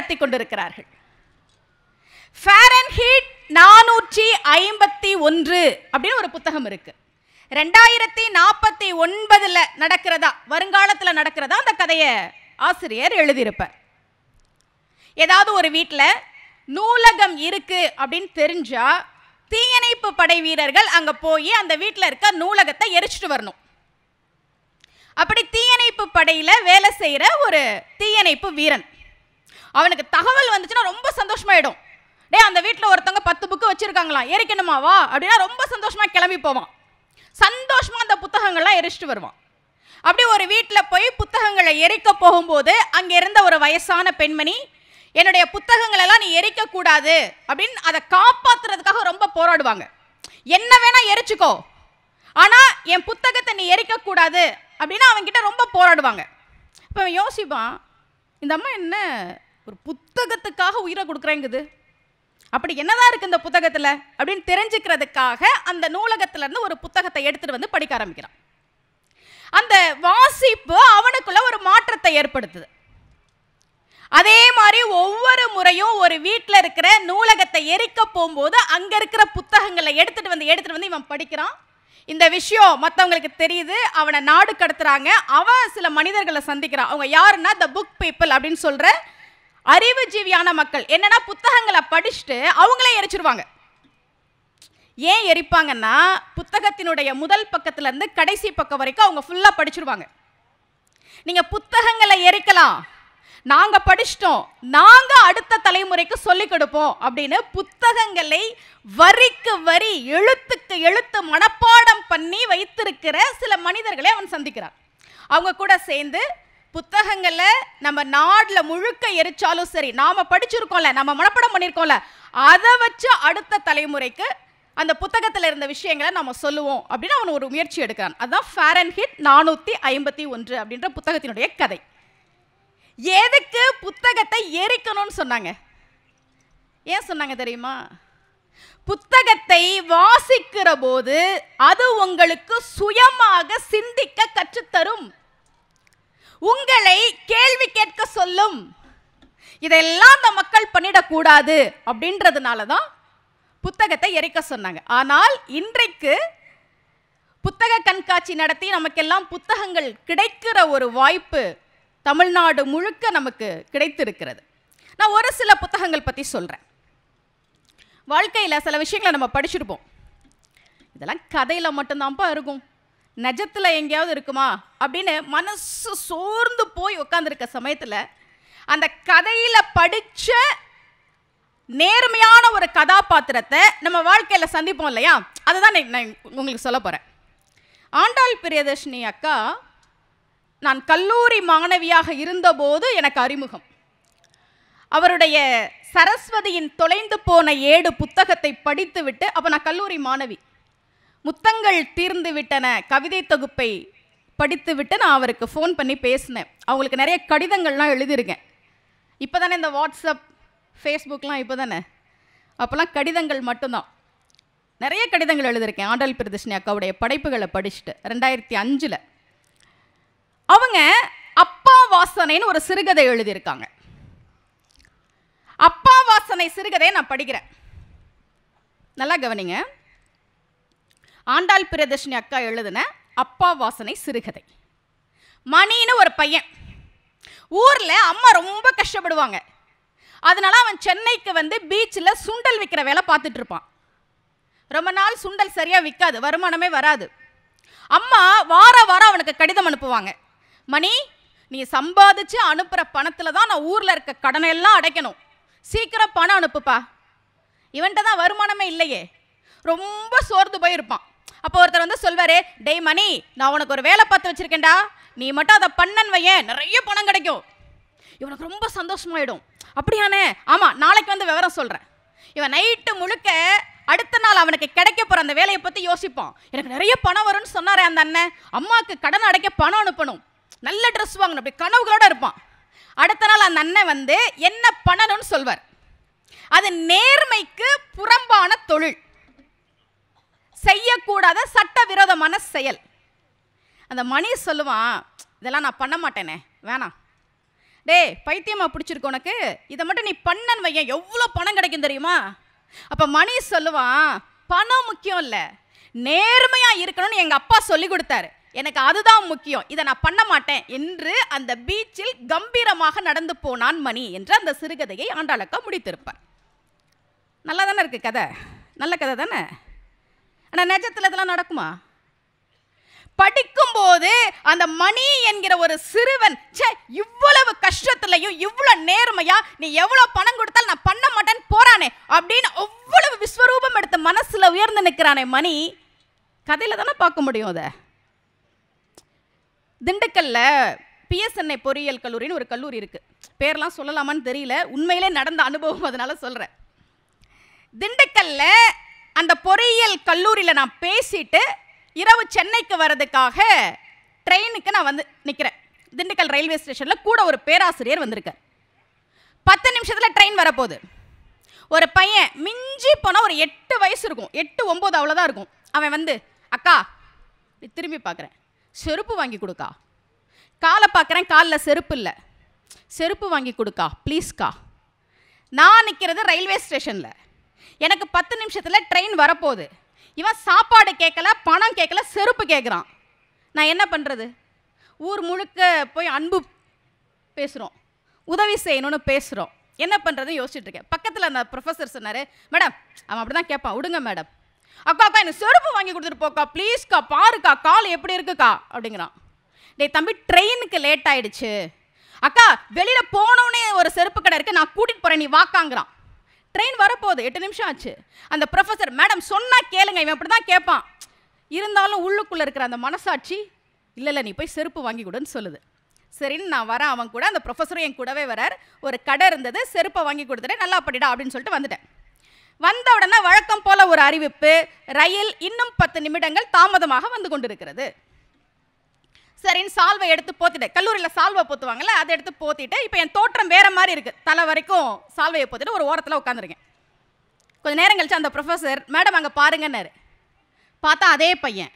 நடத்தி கொண்டிருக்கிறார்கள் ஃபாரன்ஹீட் நானூற்றி ஐம்பத்தி ஒன்று அப்படின்னு ஒரு புத்தகம் இருக்கு ரெண்டாயிரத்தி நாற்பத்தி ஒன்பதுல நடக்கிறதா வருங்காலத்துல நடக்கிறதா அந்த கதையை ஆசிரியர் எழுதியிருப்பார் ஏதாவது ஒரு வீட்டில் நூலகம் இருக்கு அப்படின்னு தெரிஞ்சா தீயணைப்பு படை வீரர்கள் அங்க போய் அந்த வீட்டில் இருக்க நூலகத்தை எரிச்சிட்டு வரணும் அப்படி தீயணைப்பு படையில வேலை செய்யற ஒரு தீயணைப்பு வீரன் அவனுக்கு தகவல் வந்துச்சுன்னா ரொம்ப சந்தோஷமாயிடும் டேய் அந்த வீட்டில் ஒருத்தவங்க பத்து புக்கு வச்சிருக்காங்களாம் எரிக்கணுமா வா அப்படின்னா ரொம்ப சந்தோஷமா கிளம்பி போவான் சந்தோஷமா அந்த புத்தகங்கள்லாம் எரிச்சிட்டு வருவான் அப்படி ஒரு வீட்டில் போய் புத்தகங்களை எரிக்க போகும்போது அங்கே இருந்த ஒரு வயசான பெண்மணி என்னுடைய புத்தகங்கள் எல்லாம் நீ எரிக்க கூடாது அப்படின்னு அதை காப்பாத்துறதுக்காக ரொம்ப போராடுவாங்க என்ன வேணா எரிச்சுக்கோ ஆனா என் புத்தகத்தை நீ எரிக்க கூடாது அப்படின்னு அவன்கிட்ட ரொம்ப போராடுவாங்க இப்போ அவன் யோசிப்பான் இந்த அம்மா என்ன ஒரு புத்தகத்துக்காக உயிரை கொடுக்குறேங்குது அப்படி என்னதான் இருக்கு இந்த புத்தகத்துல அப்படின்னு தெரிஞ்சுக்கிறதுக்காக அந்த நூலகத்துல இருந்து ஒரு புத்தகத்தை எடுத்துட்டு வந்து படிக்க ஆரம்பிக்கிறான் அந்த வாசிப்பு அவனுக்குள்ள ஒரு மாற்றத்தை ஏற்படுத்துது அதே மாதிரி ஒவ்வொரு முறையும் ஒரு வீட்டில் இருக்கிற நூலகத்தை எரிக்க போகும்போது அங்க இருக்கிற புத்தகங்களை எடுத்துட்டு வந்து எடுத்துட்டு வந்து இவன் படிக்கிறான் இந்த விஷயம் மற்றவங்களுக்கு தெரியுது அவனை நாடு கடத்துறாங்க அவன் சில மனிதர்களை சந்திக்கிறான் அவங்க யாருன்னா த புக் பீப்புள் அப்படின்னு சொல்ற அறிவுஜீவியான மக்கள் என்னன்னா புத்தகங்களை படிச்சுட்டு அவங்களே எரிச்சிருவாங்க ஏன் எரிப்பாங்கன்னா புத்தகத்தினுடைய முதல் பக்கத்துல இருந்து கடைசி பக்கம் வரைக்கும் அவங்க ஃபுல்லா படிச்சிருவாங்க நீங்க புத்தகங்களை எரிக்கலாம் நாங்க படிச்சிட்டோம் நாங்க அடுத்த தலைமுறைக்கு சொல்லிக் கொடுப்போம் அப்படின்னு புத்தகங்களை வரிக்கு வரி எழுத்துக்கு எழுத்து மனப்பாடம் பண்ணி வைத்திருக்கிற சில மனிதர்களை அவன் சந்திக்கிறான் அவங்க கூட சேர்ந்து புத்தகங்களை நம்ம நாட்டில் முழுக்க எரிச்சாலும் சரி நாம படிச்சிருக்கோம்ல நம்ம மனப்பாடம் பண்ணியிருக்கோம்ல அதை வச்சு அடுத்த தலைமுறைக்கு அந்த புத்தகத்தில் இருந்த விஷயங்களை நம்ம சொல்லுவோம் அப்படின்னு அவன் ஒரு முயற்சி எடுக்கிறான் அதுதான் ஃபாரன்ஹிட் நானூற்றி ஐம்பத்தி ஒன்று அப்படின்ற புத்தகத்தினுடைய கதை எதுக்கு புத்தகத்தை எரிக்கணும்னு சொன்னாங்க ஏன் சொன்னாங்க தெரியுமா புத்தகத்தை வாசிக்கிற போது அது உங்களுக்கு சுயமாக சிந்திக்க கற்றுத்தரும் உங்களை கேள்வி கேட்க சொல்லும் இதெல்லாம் அந்த மக்கள் பண்ணிடக்கூடாது அப்படின்றதுனால தான் புத்தகத்தை எரிக்க சொன்னாங்க ஆனால் இன்றைக்கு புத்தக கண்காட்சி நடத்தி நமக்கெல்லாம் புத்தகங்கள் கிடைக்கிற ஒரு வாய்ப்பு தமிழ்நாடு முழுக்க நமக்கு கிடைத்திருக்கிறது நான் ஒரு சில புத்தகங்கள் பற்றி சொல்கிறேன் வாழ்க்கையில் சில விஷயங்களை நம்ம படிச்சிருப்போம் இதெல்லாம் கதையில் மட்டும்தான்ப்பா இருக்கும் நிஜத்தில் எங்கேயாவது இருக்குமா அப்படின்னு மனசு சோர்ந்து போய் உட்காந்துருக்க சமயத்தில் அந்த கதையில் படித்த நேர்மையான ஒரு கதாபாத்திரத்தை நம்ம வாழ்க்கையில் சந்திப்போம் இல்லையா அதை தான் நான் உங்களுக்கு சொல்ல போகிறேன் ஆண்டாள் பிரியதர்ஷினி அக்கா நான் கல்லூரி மாணவியாக இருந்தபோது எனக்கு அறிமுகம் அவருடைய சரஸ்வதியின் தொலைந்து போன ஏடு புத்தகத்தை படித்துவிட்டு அப்போ நான் கல்லூரி மாணவி முத்தங்கள் தீர்ந்து விட்டன கவிதை தொகுப்பை படித்துவிட்டு நான் அவருக்கு ஃபோன் பண்ணி பேசினேன் அவங்களுக்கு நிறைய கடிதங்கள்லாம் எழுதியிருக்கேன் இப்போ தானே இந்த வாட்ஸ்அப் ஃபேஸ்புக்லாம் இப்போ தானே அப்போல்லாம் கடிதங்கள் மட்டும்தான் நிறைய கடிதங்கள் எழுதியிருக்கேன் ஆண்டாள் பிரதர்ஷினி அக்காவுடைய படைப்புகளை படிச்சுட்டு ரெண்டாயிரத்தி அஞ்சில் அவங்க அப்பா வாசனைன்னு ஒரு சிறுகதை எழுதியிருக்காங்க அப்பா வாசனை சிறுகதையை நான் படிக்கிறேன் நல்லா கவனிங்க ஆண்டாள் பிரியதர்ஷினி அக்கா எழுதின அப்பா வாசனை சிறுகதை மணின்னு ஒரு பையன் ஊரில் அம்மா ரொம்ப கஷ்டப்படுவாங்க அதனால அவன் சென்னைக்கு வந்து பீச்சில் சுண்டல் விற்கிற வேலை பார்த்துட்டு இருப்பான் ரொம்ப நாள் சுண்டல் சரியாக விற்காது வருமானமே வராது அம்மா வார வாரம் அவனுக்கு கடிதம் அனுப்புவாங்க மணி நீ சம்பாதிச்சு அனுப்புகிற பணத்தில் தான் நான் ஊரில் இருக்க கடனை எல்லாம் அடைக்கணும் சீக்கிரம் பணம் அனுப்புப்பா இவன்கிட்ட தான் வருமானமே இல்லையே ரொம்ப சோர்ந்து போயிருப்பான் அப்போ ஒருத்தர் வந்து சொல்வாரு டேய் மணி நான் உனக்கு ஒரு வேலை பார்த்து வச்சிருக்கேன்டா நீ மட்டும் அதை பண்ணன் வையேன் நிறைய பணம் கிடைக்கும் இவனுக்கு ரொம்ப சந்தோஷமாயிடும் அப்படியானே ஆமாம் நாளைக்கு வந்து விவரம் சொல்கிறேன் இவன் நைட்டு முழுக்க அடுத்த நாள் அவனுக்கு கிடைக்க போகிற அந்த வேலையை பற்றி யோசிப்பான் எனக்கு நிறைய பணம் வரும்னு சொன்னாரே அந்த அண்ணன் அம்மாவுக்கு கடன் அடைக்க பணம் அனுப்பணும் நல்ல ட்ரெஸ் வாங்கணும் அப்படி கனவுகளோட இருப்பான் அடுத்த நாள் அந்த அண்ணன் வந்து என்ன பண்ணணும்னு சொல்வார் அது நேர்மைக்கு புறம்பான தொழில் செய்யக்கூடாத சட்டவிரோதமான செயல் அந்த மணி சொல்லுவான் இதெல்லாம் நான் பண்ண மாட்டேனே வேணாம் டேய் பைத்தியமா பிடிச்சிருக்கு உனக்கு இதை மட்டும் நீ பண்ணன்னு வையன் எவ்வளோ பணம் கிடைக்கும் தெரியுமா அப்போ மணி சொல்லுவான் பணம் முக்கியம் இல்லை நேர்மையாக இருக்கணும்னு எங்கள் அப்பா சொல்லி கொடுத்தாரு எனக்கு அதுதான் முக்கியம் இதை நான் பண்ண மாட்டேன் என்று அந்த பீச்சில் கம்பீரமாக நடந்து போனான் மணி என்ற அந்த சிறுகதையை ஆண்டாளக்கா முடித்திருப்பார் நல்லா தானே இருக்கு கதை நல்ல கதை தானே ஆனால் நிஜத்தில் இதெல்லாம் நடக்குமா படிக்கும்போது அந்த மணி என்கிற ஒரு சிறுவன் ச்சே இவ்வளவு கஷ்டத்துலையும் இவ்வளவு நேர்மையா நீ எவ்வளவு பணம் கொடுத்தாலும் நான் பண்ண மாட்டேன்னு போறானே அப்படின்னு அவ்வளவு விஸ்வரூபம் எடுத்த மனசுல உயர்ந்து நிற்கிறானே மணி கதையில தானே பார்க்க முடியும் அதை திண்டுக்கல்ல பிஎஸ்என்ஐ பொறியியல் கல்லூரின்னு ஒரு கல்லூரி இருக்கு பேர்லாம் சொல்லலாமான்னு தெரியல உண்மையிலே நடந்த அனுபவம் அதனால சொல்றேன் திண்டுக்கல்ல அந்த பொறியியல் கல்லூரியில் நான் பேசிட்டு இரவு சென்னைக்கு வர்றதுக்காக ட்ரெயினுக்கு நான் வந்து நிற்கிறேன் திண்டுக்கல் ரயில்வே ஸ்டேஷனில் கூட ஒரு பேராசிரியர் வந்திருக்கார் பத்து நிமிஷத்தில் ட்ரெயின் வரப்போகுது ஒரு பையன் மிஞ்சி போனால் ஒரு எட்டு வயசு இருக்கும் எட்டு ஒம்பது அவ்வளோதான் இருக்கும் அவன் வந்து அக்கா இப்படி திரும்பி பார்க்குறேன் செருப்பு வாங்கி கொடுக்கா காலை பார்க்குறேன் காலில் செருப்பு இல்லை செருப்பு வாங்கி கொடுக்கா ப்ளீஸ்க்கா நான் நிற்கிறது ரயில்வே ஸ்டேஷனில் எனக்கு பத்து நிமிஷத்தில் ட்ரெயின் வரப்போகுது இவன் சாப்பாடு கேட்கல பணம் கேட்கல செருப்பு கேட்குறான் நான் என்ன பண்ணுறது ஊர் முழுக்க போய் அன்பு பேசுகிறோம் உதவி செய்யணும்னு பேசுகிறோம் என்ன பண்ணுறதுன்னு யோசிச்சுட்டு இருக்கேன் பக்கத்தில் அந்த ப்ரொஃபஸர் சொன்னார் மேடம் அவன் அப்படி தான் கேட்பான் விடுங்க மேடம் அக்கா அக்கா எனக்கு செருப்பு வாங்கி கொடுத்துட்டு போக்கா ப்ளீஸ்க்கா பாருக்கா கால் எப்படி இருக்குக்கா அப்படிங்கிறான் டேய் தம்பி ட்ரெயினுக்கு லேட் ஆயிடுச்சு அக்கா வெளியில் போனோடனே ஒரு செருப்பு கடை இருக்கு நான் கூட்டிகிட்டு போகிறேன் நீ வாக்காங்கிறான் ட்ரெயின் வரப்போகுது எட்டு நிமிஷம் ஆச்சு அந்த ப்ரொஃபஸர் மேடம் சொன்னா கேளுங்க இவன் அப்படி தான் கேட்பான் இருந்தாலும் உள்ளுக்குள்ளே இருக்கிற அந்த மனசாட்சி இல்லை இல்லை நீ போய் செருப்பு வாங்கி கொடுன்னு சொல்லுது சரின்னு நான் வரேன் அவன் கூட அந்த ப்ரொஃபஸரும் என் கூடவே வரார் ஒரு கடை இருந்தது செருப்பை வாங்கி கொடுத்துட்டு நல்லா படிடா அப்படின்னு சொல்லிட்டு வந்துட்டேன் வந்த உடனே வழக்கம் போல ஒரு அறிவிப்பு ரயில் இன்னும் பத்து நிமிடங்கள் தாமதமாக வந்து கொண்டிருக்கிறது சரின்னு சால்வை எடுத்து போத்திட்டேன் கல்லூரியில் சால்வை போத்துவாங்கல்ல அதை எடுத்து போத்திட்டு இப்போ என் தோற்றம் வேற மாதிரி இருக்கு தலை வரைக்கும் சால்வையை போத்திட்டு ஒரு ஓரத்தில் உட்காந்துருக்கேன் கொஞ்ச நேரம் கழிச்சு அந்த ப்ரொஃபஸர் மேடம் அங்கே பாருங்கன்னாரு பார்த்தா அதே பையன்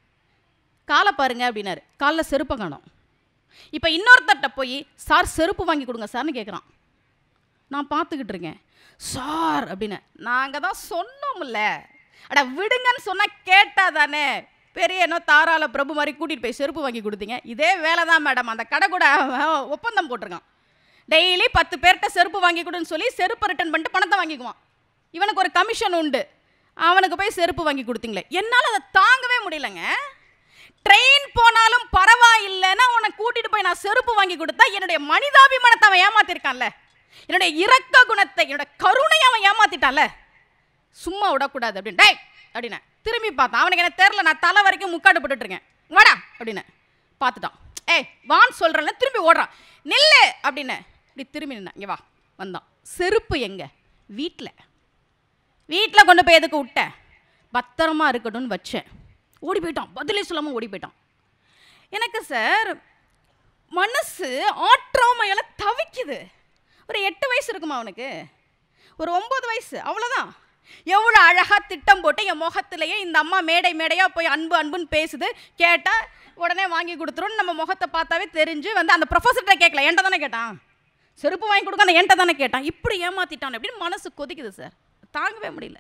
காலை பாருங்க அப்படின்னாரு காலில் செருப்பை காணோம் இப்போ இன்னொருத்தர்கிட்ட போய் சார் செருப்பு வாங்கி கொடுங்க சார்னு கேட்குறான் நான் பார்த்துக்கிட்டு இருக்கேன் சார் அப்படின்னு நாங்கள் தான் சொன்னோம்ல அட விடுங்கன்னு சொன்னால் கேட்டா தானே பெரிய என்ன தாராள பிரபு மாதிரி கூட்டிகிட்டு போய் செருப்பு வாங்கி கொடுத்தீங்க இதே வேலை தான் மேடம் அந்த கடை கூட அவன் ஒப்பந்தம் போட்டிருக்கான் டெய்லி பத்து பேர்கிட்ட செருப்பு வாங்கி கொடுன்னு சொல்லி செருப்பு ரிட்டர்ன் பண்ணிட்டு பணத்தை வாங்கிக்குவான் இவனுக்கு ஒரு கமிஷன் உண்டு அவனுக்கு போய் செருப்பு வாங்கி கொடுத்தீங்களே என்னால் அதை தாங்கவே முடியலங்க ட்ரெயின் போனாலும் பரவாயில்லைன்னா உன்னை கூட்டிட்டு போய் நான் செருப்பு வாங்கி கொடுத்தா என்னுடைய மனிதாபிமானத்தை அவன் ஏமாத்திருக்கான்ல என்னுடைய இரக்க குணத்தை என்னோட கருணையை அவன் ஏமாத்திட்டான்ல சும்மா விடக்கூடாது அப்படின்னு டேய் அப்படின்னேன் திரும்பி பார்த்தான் அவனுக்கு எனக்கு தெரில நான் தலை வரைக்கும் முக்காடு போட்டுட்டு இருக்கேன் வாடா அப்படின்னு பார்த்துட்டான் ஏய் வான்னு சொல்கிறேன்ல திரும்பி ஓடுறான் நில்லு அப்படின்னு இப்படி திரும்பி நின்னேன் இங்கே வா வந்தான் செருப்பு எங்க வீட்டில் வீட்டில் கொண்டு போய் எதுக்கு விட்டேன் பத்திரமா இருக்கட்டும்னு வச்சேன் ஓடி போயிட்டான் பதிலே சொல்லாமல் ஓடி போயிட்டான் எனக்கு சார் மனசு ஆற்றாமையால தவிக்குது ஒரு எட்டு வயசு இருக்குமா அவனுக்கு ஒரு ஒம்பது வயசு அவ்வளோதான் எவ்வளோ அழகாக திட்டம் போட்டு என் முகத்திலேயே இந்த அம்மா மேடை மேடையாக போய் அன்பு அன்புன்னு பேசுது கேட்டால் உடனே வாங்கி கொடுத்துருன்னு நம்ம முகத்தை பார்த்தாவே தெரிஞ்சு வந்து அந்த ப்ரொஃபஸர்கிட்ட கேட்கல என்கிட்ட தானே கேட்டான் செருப்பு வாங்கி கொடுக்க அந்த என்கிட்ட தானே கேட்டான் இப்படி ஏமாத்திட்டான் அப்படின்னு மனசு கொதிக்குது சார் தாங்கவே முடியல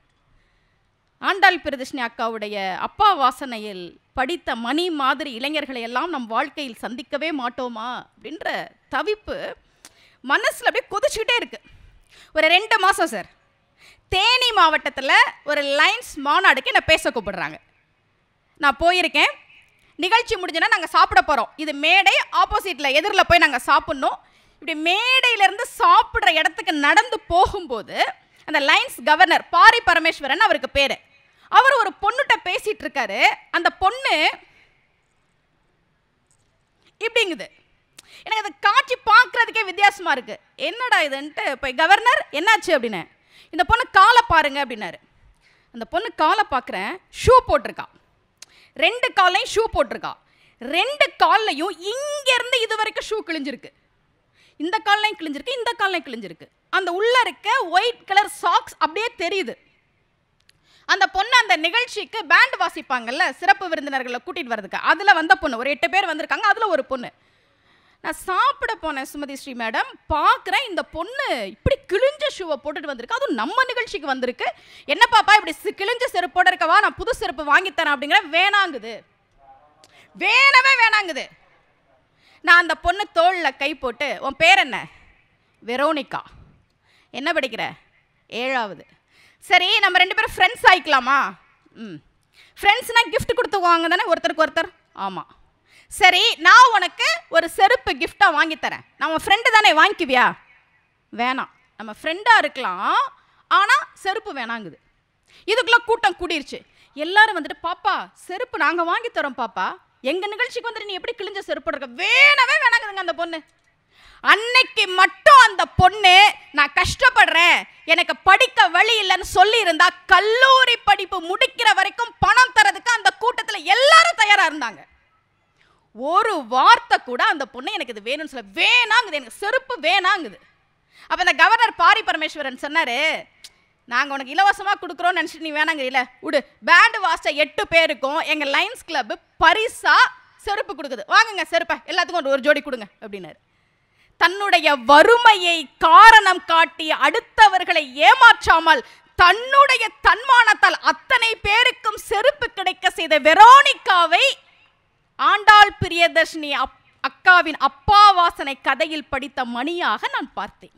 ஆண்டாள் பிரதர்ஷினி அக்காவுடைய அப்பா வாசனையில் படித்த மணி மாதிரி இளைஞர்களை எல்லாம் நம் வாழ்க்கையில் சந்திக்கவே மாட்டோமா அப்படின்ற தவிப்பு மனசில் அப்படியே கொதிச்சுக்கிட்டே இருக்கு ஒரு ரெண்டு மாதம் சார் தேனி மாவட்டத்தில் ஒரு லைன்ஸ் மாநாடுக்கு என்னை பேச கூப்பிடுறாங்க நான் போயிருக்கேன் நிகழ்ச்சி முடிஞ்சுன்னா நாங்கள் சாப்பிட போகிறோம் இது மேடை ஆப்போசிட்டில் எதிரில் போய் நாங்கள் சாப்பிட்ணும் இப்படி மேடையிலேருந்து சாப்பிட்ற இடத்துக்கு நடந்து போகும்போது அந்த லைன்ஸ் கவர்னர் பாரி பரமேஸ்வரன் அவருக்கு பேர் அவர் ஒரு பொண்ணுகிட்ட பேசிட்டு இருக்காரு அந்த பொண்ணு இப்படிங்குது எனக்கு அந்த காட்சி பார்க்குறதுக்கே வித்தியாசமா இருக்கு என்னடா இதுன்ட்டு போய் கவர்னர் என்னாச்சு அப்படின்னு இந்த பொண்ணு காலை பாருங்க அப்படின்னாரு அந்த பொண்ணு காலை பார்க்குறேன் ஷூ போட்டிருக்கா ரெண்டு கால்லையும் ஷூ போட்டிருக்கா ரெண்டு கால்லையும் இங்கேருந்து இது வரைக்கும் ஷூ கிழிஞ்சிருக்கு இந்த கால்லையும் கிழிஞ்சிருக்கு இந்த கால்லையும் கிழிஞ்சிருக்கு அந்த உள்ள இருக்க ஒயிட் கலர் சாக்ஸ் அப்படியே தெரியுது அந்த பொண்ணு அந்த நிகழ்ச்சிக்கு பேண்ட் வாசிப்பாங்கல்ல சிறப்பு விருந்தினர்களை கூட்டிட்டு வர்றதுக்கு அதில் வந்த பொண்ணு ஒரு எட்டு பேர் வந்திருக்காங்க அதில் ஒரு பொண்ணு நான் சாப்பிட போனேன் சுமதி ஸ்ரீ மேடம் பார்க்குறேன் இந்த பொண்ணு இப்படி கிழிஞ்ச ஷூவை போட்டுட்டு வந்திருக்கு அதுவும் நம்ம நிகழ்ச்சிக்கு வந்திருக்கு என்ன பாப்பா இப்படி சி- கிழிஞ்ச செருப்போட இருக்கவா நான் புது செருப்பு வாங்கித்தரேன் அப்படிங்கிற வேணாங்குது வேணவே வேணாங்குது நான் அந்த பொண்ணு தோளில் கை போட்டு உன் பேர் என்ன வெரோனிகா என்ன படிக்கிற ஏழாவது சரி நம்ம ரெண்டு பேரும் ஃப்ரெண்ட்ஸ் ஆயிக்கலாமா ம் ஃப்ரெண்ட்ஸ்னால் gift கொடுத்துக்குவாங்க தானே ஒருத்தருக்கு ஒருத்தர் ஆமாம் சரி நான் உனக்கு ஒரு செருப்பு கிஃப்டாக வாங்கி தரேன் நான் உன் ஃப்ரெண்டு தானே வாங்கிக்குவியா வேணாம் நம்ம ஃப்ரெண்டாக இருக்கலாம் ஆனால் செருப்பு வேணாங்குது இதுக்குள்ளே கூட்டம் கூடிருச்சு எல்லாரும் வந்துட்டு பாப்பா செருப்பு நாங்கள் வாங்கி தரோம் பாப்பா எங்கள் நிகழ்ச்சிக்கு வந்துட்டு நீ எப்படி கிழிஞ்ச செருப்பு இருக்க வேணவே வேணாங்குதுங்க அந்த பொண்ணு அன்னைக்கு மட்டும் அந்த பொண்ணு நான் கஷ்டப்படுறேன் எனக்கு படிக்க வழி இல்லைன்னு சொல்லி இருந்தா கல்லூரி படிப்பு முடிக்கிற வரைக்கும் பணம் தரதுக்கு அந்த கூட்டத்துல எல்லாரும் தயாரா இருந்தாங்க ஒரு வார்த்தை கூட அந்த பொண்ணு எனக்கு இது வேணும்னு சொல்ல வேணாங்குது எனக்கு செருப்பு வேணாங்குது அப்ப இந்த கவர்னர் பாரி பரமேஸ்வரன் சொன்னாரு நாங்க உனக்கு இலவசமா கொடுக்குறோம்னு நினைச்சிட்டு நீ வேணாங்கிறீல விடு பேண்ட் வாசிச்ச எட்டு பேருக்கும் எங்க லைன்ஸ் கிளப் பரிசா செருப்பு கொடுக்குது வாங்குங்க செருப்பை எல்லாத்துக்கும் ஒரு- ஒரு ஜோடி கொடுங்க அப்படின்னாரு தன்னுடைய வறுமையை காரணம் காட்டி அடுத்தவர்களை ஏமாற்றாமல் தன்னுடைய தன்மானத்தால் அத்தனை பேருக்கும் செருப்பு கிடைக்க செய்த வெரோனிகாவை ஆண்டாள் பிரியதர்ஷினி அப் அக்காவின் அப்பா வாசனை கதையில் படித்த மணியாக நான் பார்த்தேன்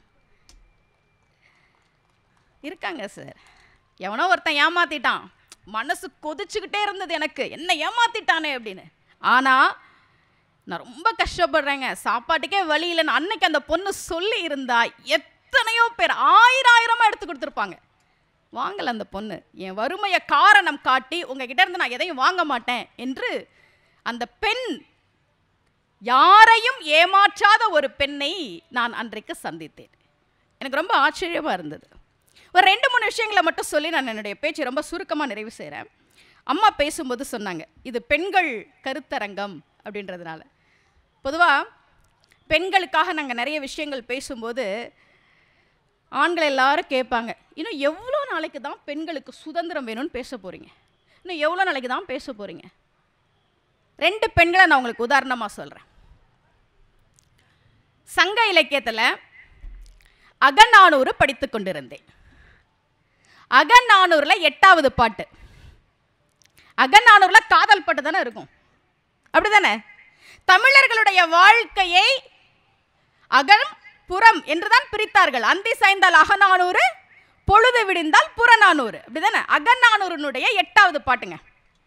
இருக்காங்க சார் எவனோ ஒருத்தன் ஏமாத்திட்டான் மனசு கொதிச்சுக்கிட்டே இருந்தது எனக்கு என்ன ஏமாத்திட்டானே அப்படின்னு ஆனால் நான் ரொம்ப கஷ்டப்படுறேங்க சாப்பாட்டுக்கே வழி இல்லைன்னு அன்னைக்கு அந்த பொண்ணு சொல்லி இருந்தா எத்தனையோ பேர் ஆயிரம் ஆயிரமா எடுத்து கொடுத்துருப்பாங்க வாங்கல அந்த பொண்ணு என் வறுமையை காரணம் காட்டி உங்ககிட்ட இருந்து நான் எதையும் வாங்க மாட்டேன் என்று அந்த பெண் யாரையும் ஏமாற்றாத ஒரு பெண்ணை நான் அன்றைக்கு சந்தித்தேன் எனக்கு ரொம்ப ஆச்சரியமா இருந்தது ஒரு ரெண்டு மூணு விஷயங்களை மட்டும் சொல்லி நான் என்னுடைய பேச்சை ரொம்ப சுருக்கமாக நிறைவு செய்கிறேன் அம்மா பேசும்போது சொன்னாங்க இது பெண்கள் கருத்தரங்கம் அப்படின்றதுனால பொதுவாக பெண்களுக்காக நாங்கள் நிறைய விஷயங்கள் பேசும்போது ஆண்கள் எல்லாரும் கேட்பாங்க இன்னும் எவ்வளோ நாளைக்கு தான் பெண்களுக்கு சுதந்திரம் வேணும்னு பேச போகிறீங்க இன்னும் எவ்வளோ நாளைக்கு தான் பேச போகிறீங்க ரெண்டு பெண்களை நான் உங்களுக்கு உதாரணமாக சொல்கிறேன் சங்க இலக்கியத்தில் அகநானூறு படித்து கொண்டிருந்தேன் அகநானூரில் எட்டாவது பாட்டு அகநானூரில் காதல் பாட்டு தானே இருக்கும் அப்படிதானே தமிழர்களுடைய வாழ்க்கையை அகம் புறம் என்றுதான் பிரித்தார்கள் அந்தி சாய்ந்தால் அகநானூறு பொழுது விடிந்தால் புறநானூறு அப்படிதானே அகநானூறுனுடைய எட்டாவது பாட்டுங்க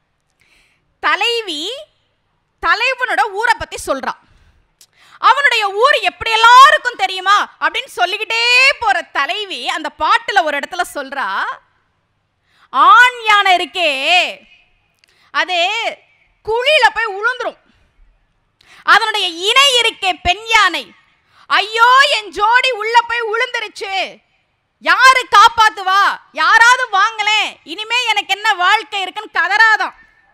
தலைவி தலைவனோட ஊரை பத்தி சொல்றான் அவனுடைய ஊர் எப்படி எல்லாருக்கும் தெரியுமா அப்படின்னு சொல்லிக்கிட்டே போற தலைவி அந்த பாட்டுல ஒரு இடத்துல சொல்றா ஆண் யானை இருக்கே அது குழியில போய் உளுந்துரும் அதனுடைய இணை இருக்கே பெண் யானை ஐயோ என் ஜோடி உள்ள போய் உளுந்துருச்சு யாரு காப்பாத்துவா யாராவது வாங்கலேன் இனிமே எனக்கு என்ன வாழ்க்கை இருக்குன்னு கதறாதான்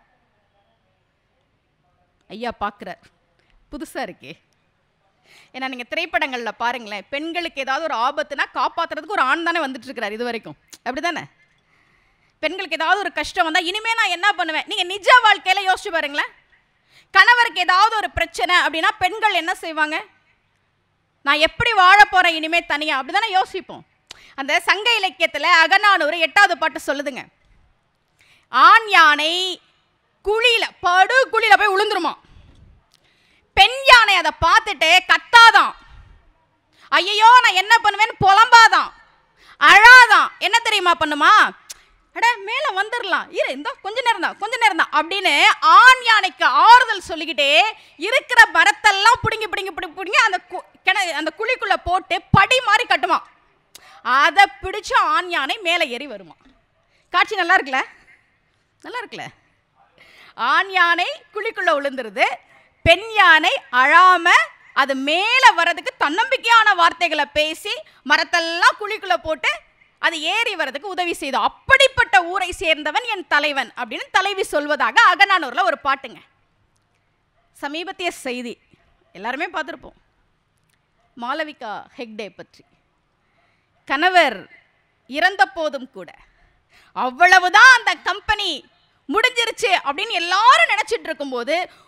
ஐயா பார்க்குறார் புதுசா இருக்கே ஏன்னா நீங்க திரைப்படங்கள்ல பாருங்களேன் பெண்களுக்கு ஏதாவது ஒரு ஆபத்துனா காப்பாத்துறதுக்கு ஒரு ஆண் தானே வந்துட்டு இருக்கிறார் இது வரைக்கும் அப்படிதானே பெண்களுக்கு ஏதாவது ஒரு கஷ்டம் வந்தா இனிமே நான் என்ன பண்ணுவேன் நீங்க நிஜ வாழ்க்கையில யோசிச்சு பாருங்களேன் கணவருக்கு ஏதாவது ஒரு பிரச்சனை அப்படின்னா பெண்கள் என்ன செய்வாங்க நான் எப்படி வாழ போறேன் இனிமே தனியா அப்படிதானே யோசிப்போம் அந்த சங்க இலக்கியத்துல அகநானூறு எட்டாவது பாட்டு சொல்லுதுங்க ஆண் யானை குழியில படு குழியில போய் விழுந்துருமா பெண் யானை அதை பார்த்துட்டு கத்தாதான் ஐயோ நான் என்ன பண்ணுவேன்னு புலம்பாதான் அழாதான் என்ன தெரியுமா பண்ணுமா அட மேலே வந்துடலாம் இரு இந்த கொஞ்ச நேரம் தான் கொஞ்ச நேரம் தான் அப்படின்னு ஆண் யானைக்கு ஆறுதல் சொல்லிக்கிட்டே இருக்கிற மரத்தெல்லாம் பிடுங்கி பிடுங்கி பிடுங்கி பிடுங்கி அந்த கு- கிண அந்த குழிக்குள்ள போட்டு படி மாதிரி கட்டுமா அதை பிடிச்ச ஆண் யானை மேலே ஏறி வருமா காட்சி நல்லா இருக்குல்ல நல்லா இருக்குல்ல ஆண் யானை குழிக்குள்ள விழுந்துருது பெண் யானை அழாம அது மேலே வர்றதுக்கு தன்னம்பிக்கையான வார்த்தைகளை பேசி மரத்தெல்லாம் குழிக்குள்ள போட்டு அது ஏறி வர்றதுக்கு உதவி செய்தோம் அப்படிப்பட்ட ஊரை சேர்ந்தவன் என் தலைவன் அப்படின்னு தலைவி சொல்வதாக அகநானூர்ல ஒரு பாட்டுங்க சமீபத்திய செய்தி எல்லாருமே பார்த்துருப்போம் மாளவிகா ஹெக்டே பற்றி கணவர் இறந்த போதும் கூட அவ்வளவுதான் அந்த கம்பெனி முடிஞ்சிருச்சு அப்படின்னு எல்லாரும் நினைச்சிட்டு இருக்கும்போது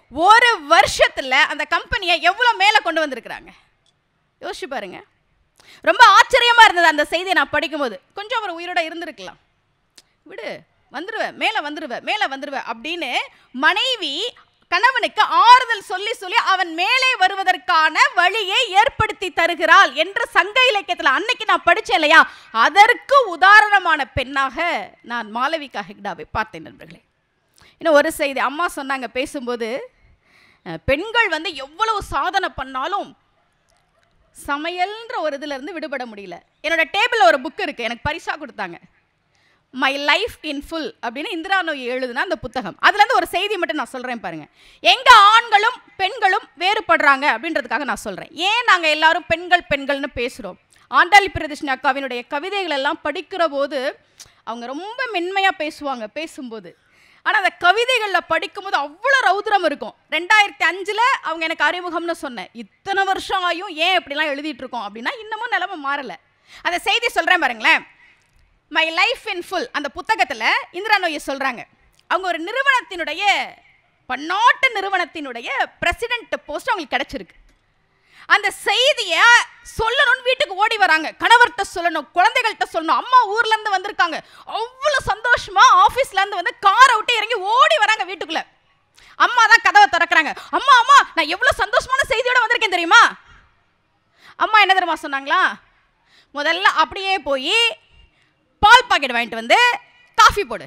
ஒரு வருஷத்துல அந்த கம்பெனியை எவ்வளோ மேலே கொண்டு வந்திருக்கிறாங்க யோசிச்சு பாருங்க ரொம்ப ஆச்சரியமா இருந்தது அந்த செய்தியை நான் படிக்கும்போது கொஞ்சம் அவர் உயிரோட இருந்திருக்கலாம் விடு வந்துருவேன் மேலே வந்துருவேன் மேலே வந்துருவேன் அப்படின்னு மனைவி கணவனுக்கு ஆறுதல் சொல்லி சொல்லி அவன் மேலே வருவதற்கான வழியை ஏற்படுத்தி தருகிறாள் என்று சங்க இலக்கியத்தில் அன்னைக்கு நான் படிச்சேன் இல்லையா அதற்கு உதாரணமான பெண்ணாக நான் மாளவிகா ஹெக்டாவை பார்த்தேன் நண்பர்களே இன்னும் ஒரு செய்தி அம்மா சொன்னாங்க பேசும்போது அஹ், பெண்கள் வந்து எவ்வளவு சாதனை பண்ணாலும் சமையல்ன்ற ஒரு இதுல இருந்து விடுபட முடியல என்னோட டேபிளில் ஒரு புக் இருக்கு எனக்கு பரிசா கொடுத்தாங்க மை லைஃப் இன் ஃபுல் அப்படின்னு இந்திரா நோய் எழுதுனா அந்த புத்தகம் அதுலேருந்து ஒரு செய்தி மட்டும் நான் சொல்கிறேன் பாருங்க எங்க ஆண்களும் பெண்களும் வேறுபடுறாங்க அப்படின்றதுக்காக நான் சொல்கிறேன் ஏன் நாங்கள் எல்லாரும் பெண்கள் பெண்கள்னு பேசுகிறோம் ஆண்டாளி பிரதர்ஷினி அக்காவினுடைய கவிதைகள் எல்லாம் படிக்கிற போது அவங்க ரொம்ப மென்மையாக பேசுவாங்க பேசும்போது ஆனால் அந்த கவிதைகளில் படிக்கும்போது அவ்வளோ ரௌத்ரம் இருக்கும் ரெண்டாயிரத்தி அஞ்சில் அவங்க எனக்கு அறிமுகம்னு சொன்னேன் இத்தனை வருஷம் ஆயும் ஏன் இப்படிலாம் எழுதிட்டு இருக்கோம் அப்படின்னா இன்னமும் நிலைமை மாறலை அந்த செய்தி சொல்கிறேன் பாருங்களேன் மை லைஃப் இன் ஃபுல் அந்த புத்தகத்தில் இந்திரா நோயை சொல்கிறாங்க அவங்க ஒரு நிறுவனத்தினுடைய பன்னாட்டு நிறுவனத்தினுடைய பிரசிடென்ட் போஸ்ட் அவங்களுக்கு கிடைச்சிருக்கு அந்த செய்தியை சொல்லணும்னு வீட்டுக்கு ஓடி வராங்க கணவர்கிட்ட சொல்லணும் குழந்தைகள்கிட்ட சொல்லணும் அம்மா ஊர்ல இருந்து வந்திருக்காங்க அவ்வளோ சந்தோஷமா ஆஃபீஸ்ல இருந்து வந்து காரை விட்டு இறங்கி ஓடி வராங்க வீட்டுக்குள்ள அம்மா தான் கதவை திறக்கறாங்க அம்மா அம்மா நான் எவ்வளோ சந்தோஷமான செய்தியோட வந்திருக்கேன் தெரியுமா அம்மா என்ன தெரியுமா சொன்னாங்களா முதல்ல அப்படியே போய் பால் பாக்கெட் வாங்கிட்டு வந்து காஃபி போடு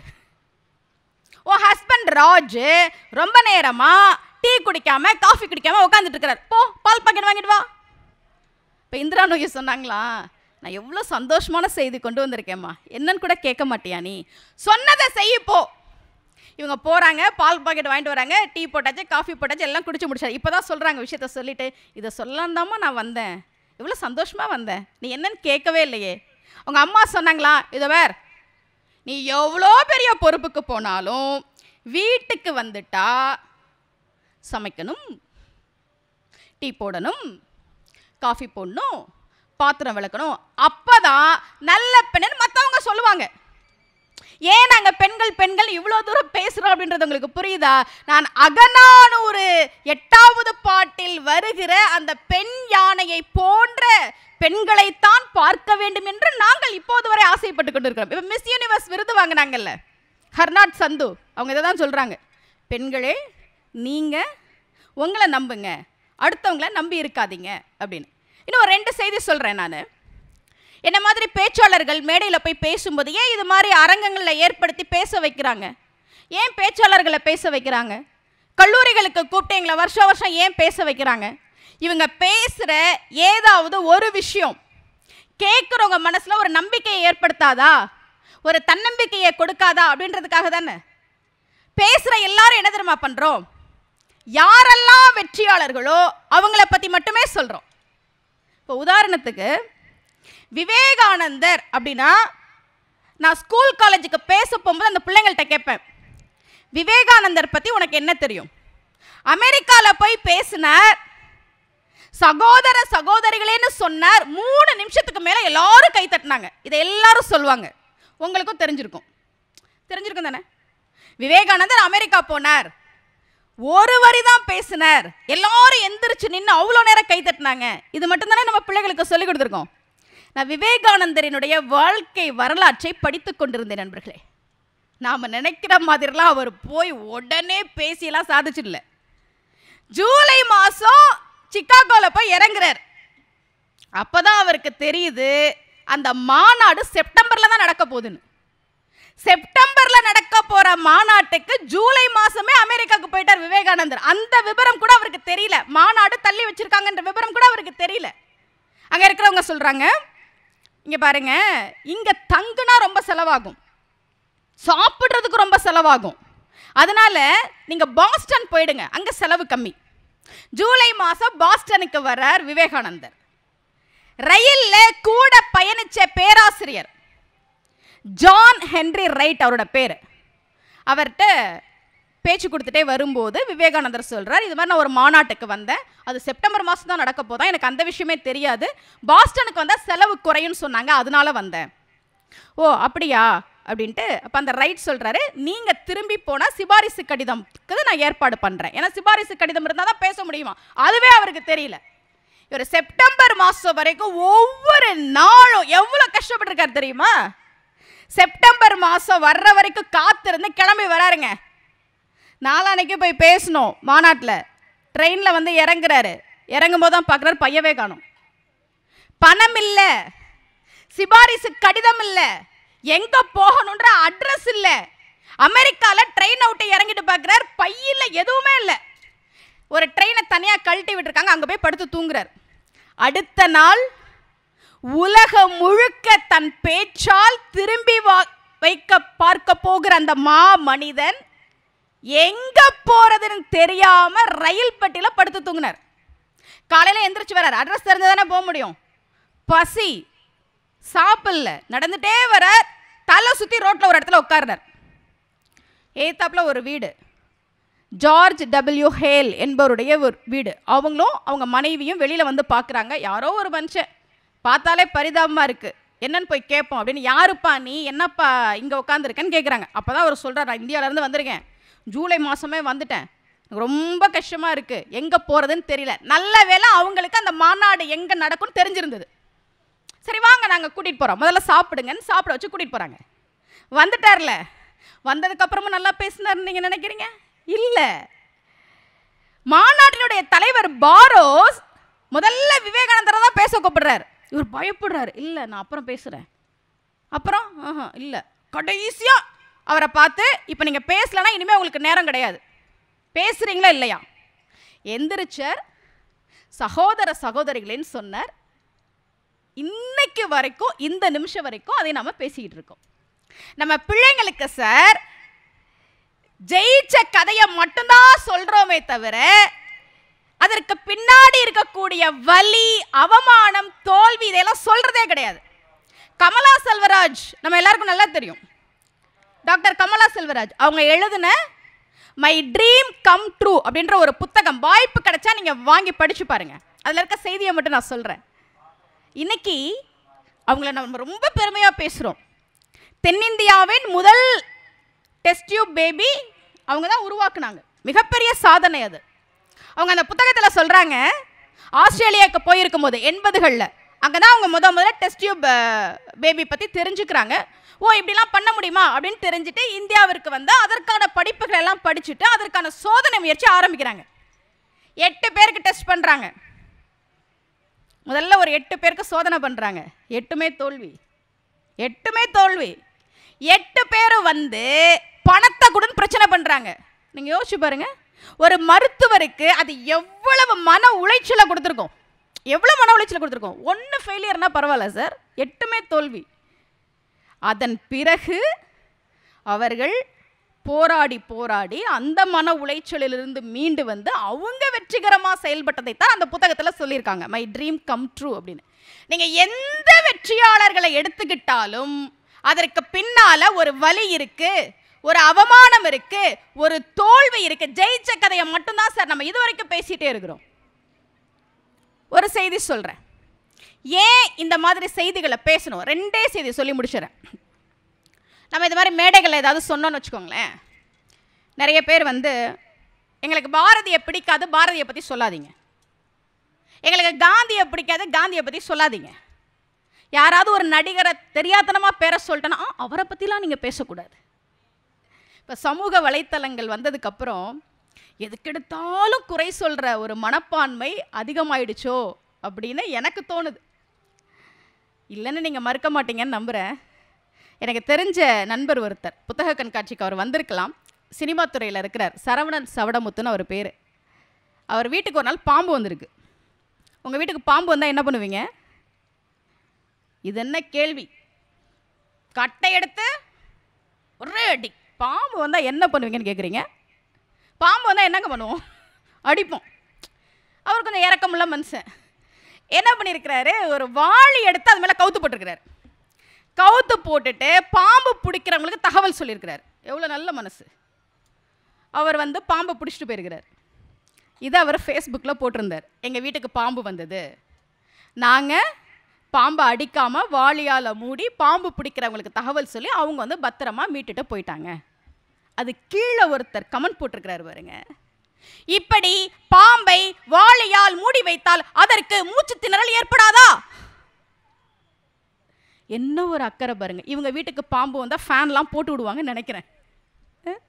உன் ஹஸ்பண்ட் ராஜ் ரொம்ப நேரமா டீ குடிக்காம காஃபி குடிக்காம உட்காந்துட்டு இருக்கிறார் போ பால் பாக்கெட் வாங்கிட்டு வா இப்போ இந்திரா நோகி சொன்னாங்களா நான் எவ்வளோ சந்தோஷமான செய்தி கொண்டு வந்திருக்கேம்மா என்னன்னு கூட கேட்க மாட்டியா நீ சொன்னதை செய்ய போ இவங்க போகிறாங்க பால் பாக்கெட் வாங்கிட்டு வராங்க டீ போட்டாச்சு காஃபி போட்டாச்சு எல்லாம் குடிச்சு முடிச்சாரு இப்போ தான் சொல்கிறாங்க விஷயத்த சொல்லிட்டு இதை சொல்லலாந்தாம்மா நான் வந்தேன் எவ்வளோ சந்தோஷமாக வந்தேன் நீ என்னன்னு கேட்கவே இல்லையே அவங்க அம்மா சொன்னாங்களா இதை வேர் நீ எவ்வளோ பெரிய பொறுப்புக்கு போனாலும் வீட்டுக்கு வந்துட்டா சமைக்கணும் டீ போடணும் காஃபி போடணும் பாத்திரம் விளக்கணும் அப்பதான் நல்ல பெண்ணு மற்றவங்க சொல்லுவாங்க ஏன் நாங்கள் பெண்கள் பெண்கள் இவ்வளோ தூரம் பேசுகிறோம் அப்படின்றது உங்களுக்கு புரியுதா நான் அகநானூறு எட்டாவது பாட்டில் வருகிற அந்த பெண் யானையை போன்ற பெண்களைத்தான் பார்க்க வேண்டும் என்று நாங்கள் இப்போது வரை ஆசைப்பட்டு கொண்டிருக்கிறோம் இப்போ மிஸ் யூனிவர்ஸ் விருது வாங்கினாங்கல்ல ஹர்நாட் சந்து அவங்க இதை தான் சொல்கிறாங்க பெண்களே நீங்கள் உங்களை நம்புங்க அடுத்தவங்கள நம்பி இருக்காதீங்க அப்படின்னு இன்னும் ஒரு ரெண்டு செய்தி சொல்கிறேன் நான் என்ன மாதிரி பேச்சாளர்கள் மேடையில் போய் பேசும்போது ஏன் இது மாதிரி அரங்கங்களில் ஏற்படுத்தி பேச வைக்கிறாங்க ஏன் பேச்சாளர்களை பேச வைக்கிறாங்க கல்லூரிகளுக்கு கூப்பிட்டு எங்களை வருஷம் வருஷம் ஏன் பேச வைக்கிறாங்க இவங்க பேசுகிற ஏதாவது ஒரு விஷயம் கேட்குறவங்க மனசில் ஒரு நம்பிக்கையை ஏற்படுத்தாதா ஒரு தன்னம்பிக்கையை கொடுக்காதா அப்படின்றதுக்காக தானே பேசுகிற எல்லாரும் என்ன தெரியுமா பண்ணுறோம் யாரெல்லாம் வெற்றியாளர்களோ அவங்கள பற்றி மட்டுமே சொல்கிறோம் இப்போ உதாரணத்துக்கு விவேகானந்தர் அப்படின்னா நான் ஸ்கூல் காலேஜுக்கு பேச போகும்போது அந்த பிள்ளைங்கள்ட்ட கேட்பேன் விவேகானந்தர் பற்றி உனக்கு என்ன தெரியும் அமெரிக்காவில் போய் பேசினார் சகோதர சகோதரிகளேன்னு சொன்னார் மூணு நிமிஷத்துக்கு மேலே எல்லாரும் கை தட்டினாங்க இதை எல்லாரும் சொல்லுவாங்க உங்களுக்கும் தெரிஞ்சிருக்கும் தெரிஞ்சிருக்கும் தானே விவேகானந்தர் அமெரிக்கா போனார் ஒரு வரி தான் பேசினார் எல்லாரும் எந்திரிச்சு நின்று அவ்வளோ நேரம் கை தட்டினாங்க இது மட்டும்தானே நம்ம பிள்ளைகளுக்கு சொல்லிக் கொடுத்துருக்கோம் நான் விவேகானந்தரினுடைய வாழ்க்கை வரலாற்றை படித்து கொண்டிருந்தேன் நண்பர்களே நாம் நினைக்கிற மாதிரிலாம் அவர் போய் உடனே பேசியெல்லாம் சாதிச்சிடல ஜூலை மாதம் சிக்காகோவில் போய் இறங்குறார் அப்பதான் அவருக்கு தெரியுது அந்த மாநாடு செப்டம்பரில் தான் நடக்க போகுதுன்னு செப்டம்பர்ல நடக்க போற மாநாட்டுக்கு ஜூலை மாசமே அமெரிக்காவுக்கு போயிட்டார் விவேகானந்தர் அந்த விவரம் கூட அவருக்கு தெரியல மாநாடு தள்ளி வச்சிருக்காங்கன்ற விவரம் கூட அவருக்கு தெரியல அங்க இருக்கிறவங்க சொல்றாங்க இங்க பாருங்க இங்க தங்குனா ரொம்ப செலவாகும் சாப்பிட்றதுக்கு ரொம்ப செலவாகும் அதனால நீங்க பாஸ்டன் போயிடுங்க அங்க செலவு கம்மி ஜூலை மாசம் பாஸ்டனுக்கு வர்றார் விவேகானந்தர் ரயில்ல கூட பயணிச்ச பேராசிரியர் ஜான் ஹென்ரி ரைட் அவரோட பேர் அவர்கிட்ட பேச்சு கொடுத்துட்டே வரும்போது விவேகானந்தர் சொல்றார் இது மாதிரி நான் ஒரு மாநாட்டுக்கு வந்தேன் அது செப்டம்பர் மாதம் தான் நடக்க போதா எனக்கு அந்த விஷயமே தெரியாது பாஸ்டனுக்கு வந்தால் செலவு குறையும்னு சொன்னாங்க அதனால வந்தேன் ஓ அப்படியா அப்படின்ட்டு அப்போ அந்த ரைட் சொல்கிறாரு நீங்கள் திரும்பி போனால் சிபாரிசு கடிதம்க்கு நான் ஏற்பாடு பண்ணுறேன் ஏன்னா சிபாரிசு கடிதம் இருந்தால் தான் பேச முடியுமா அதுவே அவருக்கு தெரியல இவர் செப்டம்பர் மாதம் வரைக்கும் ஒவ்வொரு நாளும் எவ்வளோ கஷ்டப்பட்டிருக்காரு தெரியுமா செப்டம்பர் மாதம் வர்ற வரைக்கும் காத்திருந்து கிளம்பி வராருங்க நாளானைக்கு போய் பேசணும் மாநாட்டில் ட்ரெயினில் வந்து இறங்குறாரு இறங்கும் போது தான் பார்க்குறாரு பையவே காணும் பணம் இல்லை சிபாரிசு கடிதம் இல்லை எங்க போகணுன்ற அட்ரஸ் இல்லை அமெரிக்கால ட்ரெயின் அவுட்டை இறங்கிட்டு பார்க்குறார் பையில எதுவுமே இல்லை ஒரு ட்ரெயினை தனியாக கழட்டி விட்டுருக்காங்க அங்கே போய் படுத்து தூங்குறார் அடுத்த நாள் உலகம் முழுக்க தன் பேச்சால் திரும்பி வா வைக்க பார்க்க போகிற அந்த மா மனிதன் எங்க போறதுன்னு தெரியாம ரயில் பெட்டியில படுத்து தூங்கினார் காலையில எந்திரிச்சு வரார் அட்ரஸ் தெரிஞ்சதானே போக முடியும் பசி சாப்பிடல நடந்துட்டே வர தலை சுற்றி ரோட்டில் ஒரு இடத்துல உட்கார்றார் ஏத்தாப்புல ஒரு வீடு ஜார்ஜ் டபிள்யூ ஹேல் என்பவருடைய ஒரு வீடு அவங்களும் அவங்க மனைவியும் வெளியில் வந்து பார்க்குறாங்க யாரோ ஒரு மனுஷன் பார்த்தாலே பரிதாபமாக இருக்குது என்னன்னு போய் கேட்போம் அப்படின்னு யாருப்பா நீ என்னப்பா இங்கே உட்காந்துருக்கேன்னு கேட்குறாங்க அப்போ தான் அவர் சொல்கிறார் நான் இந்தியாவிலேருந்து வந்திருக்கேன் ஜூலை மாதமே வந்துட்டேன் எனக்கு ரொம்ப கஷ்டமாக இருக்குது எங்கே போகிறதுன்னு தெரியல நல்ல வேளை அவங்களுக்கு அந்த மாநாடு எங்கே நடக்கும்னு தெரிஞ்சிருந்தது சரி வாங்க நாங்கள் கூட்டிகிட்டு போகிறோம் முதல்ல சாப்பிடுங்கன்னு சாப்பிட வச்சு கூட்டிகிட்டு போகிறாங்க வந்துட்டார்ல வந்ததுக்கப்புறமும் நல்லா பேசினார் நீங்கள் நினைக்கிறீங்க இல்லை மாநாட்டினுடைய தலைவர் பாரோஸ் முதல்ல விவேகானந்தரை தான் பேச கூப்பிடுறாரு இவர் பயப்படுறாரு இல்லை நான் அப்புறம் பேசுகிறேன் அப்புறம் ஆஹா இல்லை கடைசியாக அவரை பார்த்து இப்போ நீங்கள் பேசலைன்னா இனிமேல் உங்களுக்கு நேரம் கிடையாது பேசுகிறீங்களா இல்லையா எந்திரிச்சார் சகோதர சகோதரிகளேன்னு சொன்னார் இன்னைக்கு வரைக்கும் இந்த நிமிஷம் வரைக்கும் அதை நாம பேசிக்கிட்டு இருக்கோம் நம்ம பிள்ளைங்களுக்கு சார் ஜெயிச்ச கதையை மட்டும்தான் சொல்றோமே தவிர அதற்கு பின்னாடி இருக்கக்கூடிய வலி அவமானம் தோல்வி இதெல்லாம் சொல்றதே கிடையாது கமலா செல்வராஜ் நம்ம எல்லாருக்கும் நல்லா தெரியும் டாக்டர் கமலா செல்வராஜ் அவங்க எழுதின மை ட்ரீம் கம் ட்ரூ அப்படின்ற ஒரு புத்தகம் வாய்ப்பு கிடைச்சா நீங்க வாங்கி படிச்சு பாருங்க அதுல இருக்க செய்தியை மட்டும் நான் சொல்றேன் இன்னைக்கு அவங்கள நம்ம ரொம்ப பெருமையாக பேசுகிறோம் தென்னிந்தியாவின் முதல் டெஸ்ட் டியூப் பேபி அவங்க தான் உருவாக்குனாங்க மிகப்பெரிய சாதனை அது அவங்க அந்த புத்தகத்தில் சொல்கிறாங்க ஆஸ்திரேலியாவுக்கு போயிருக்கும் போது எண்பதுகளில் அங்கே தான் அவங்க முத முதல்ல டெஸ்ட் டியூப் பேபி பற்றி தெரிஞ்சுக்கிறாங்க ஓ இப்படிலாம் பண்ண முடியுமா அப்படின்னு தெரிஞ்சுட்டு இந்தியாவிற்கு வந்து அதற்கான படிப்புகள் எல்லாம் படிச்சுட்டு அதற்கான சோதனை முயற்சி ஆரம்பிக்கிறாங்க எட்டு பேருக்கு டெஸ்ட் பண்ணுறாங்க முதல்ல ஒரு எட்டு பேருக்கு சோதனை பண்ணுறாங்க எட்டுமே தோல்வி எட்டுமே தோல்வி எட்டு பேரும் வந்து பணத்தை கூட பிரச்சனை பண்ணுறாங்க நீங்கள் யோசிச்சு பாருங்க ஒரு மருத்துவருக்கு அது எவ்வளவு மன உளைச்சலை கொடுத்துருக்கோம் எவ்வளோ மன உளைச்சலை கொடுத்துருக்கோம் ஒன்று ஃபெயிலியர்னா பரவாயில்ல சார் எட்டுமே தோல்வி அதன் பிறகு அவர்கள் போராடி போராடி அந்த மன உளைச்சலிலிருந்து மீண்டு வந்து அவங்க வெற்றிகரமாக செயல்பட்டதை தான் அந்த புத்தகத்தில் சொல்லியிருக்காங்க மை ட்ரீம் கம் ட்ரூ அப்படின்னு நீங்கள் எந்த வெற்றியாளர்களை எடுத்துக்கிட்டாலும் அதற்கு பின்னால ஒரு வலி இருக்கு ஒரு அவமானம் இருக்கு ஒரு தோல்வி இருக்கு ஜெயிச்ச கதையை மட்டும்தான் சார் நம்ம இதுவரைக்கும் பேசிட்டே இருக்கிறோம் ஒரு செய்தி சொல்கிறேன் ஏன் இந்த மாதிரி செய்திகளை பேசணும் ரெண்டே செய்தி சொல்லி முடிச்சிடறேன் நம்ம இது மாதிரி மேடைகளில் ஏதாவது சொன்னோன்னு வச்சுக்கோங்களேன் நிறைய பேர் வந்து எங்களுக்கு பாரதியை பிடிக்காது பாரதியை பற்றி சொல்லாதீங்க எங்களுக்கு காந்தியை பிடிக்காது காந்தியை பற்றி சொல்லாதீங்க யாராவது ஒரு நடிகரை தெரியாதனமாக பேர சொல்லிட்டேன்னா "ஆ, அவரை பற்றிலாம் நீங்கள் பேசக்கூடாது இப்போ சமூக வலைத்தளங்கள் வந்ததுக்கப்புறம் எதுக்கெடுத்தாலும் குறை சொல்கிற ஒரு மனப்பான்மை அதிகமாயிடுச்சோ அப்படின்னு எனக்கு தோணுது இல்லைன்னு நீங்கள் மறுக்க மாட்டீங்கன்னு நம்புகிறேன் எனக்கு தெரிஞ்ச நண்பர் ஒருத்தர் புத்தக கண்காட்சிக்கு அவர் வந்திருக்கலாம் சினிமா துறையில் இருக்கிறார் சரவணன் சவடமுத்துன்னு அவர் பேர் அவர் வீட்டுக்கு ஒரு நாள் பாம்பு வந்திருக்கு உங்கள் வீட்டுக்கு பாம்பு வந்தால் என்ன பண்ணுவீங்க இது என்ன கேள்வி கட்டை எடுத்து ஒரே அடி பாம்பு வந்தால் என்ன பண்ணுவீங்கன்னு கேட்குறீங்க பாம்பு வந்தால் என்னங்க பண்ணுவோம் அடிப்போம் அவர் கொஞ்சம் இறக்கமுள்ள மனுஷன் என்ன பண்ணியிருக்கிறாரு ஒரு வாளி எடுத்து அது மேலே கவுத்து போட்டிருக்கிறாரு கவுத்து போட்டுட்டு பாம்பு பிடிக்கிறவங்களுக்கு தகவல் சொல்லியிருக்கிறார் எவ்வளோ நல்ல மனசு அவர் வந்து பாம்பை பிடிச்சிட்டு போயிருக்கிறார் இதை அவர் ஃபேஸ்புக்கில் போட்டிருந்தார் எங்கள் வீட்டுக்கு பாம்பு வந்தது நாங்கள் பாம்பை அடிக்காம வாளியால் மூடி பாம்பு பிடிக்கிறவங்களுக்கு தகவல் சொல்லி அவங்க வந்து பத்திரமா மீட்டுட்டு போயிட்டாங்க அது கீழே ஒருத்தர் கமெண்ட் போட்டிருக்கிறாரு பாருங்க இப்படி பாம்பை வாளியால் மூடி வைத்தால் அதற்கு மூச்சு திணறல் ஏற்படாதா என்ன ஒரு அக்கறை பாருங்க இவங்க வீட்டுக்கு பாம்பு வந்தால் ஃபேன்லாம் போட்டு விடுவாங்கன்னு நினைக்கிறேன் அஹ்?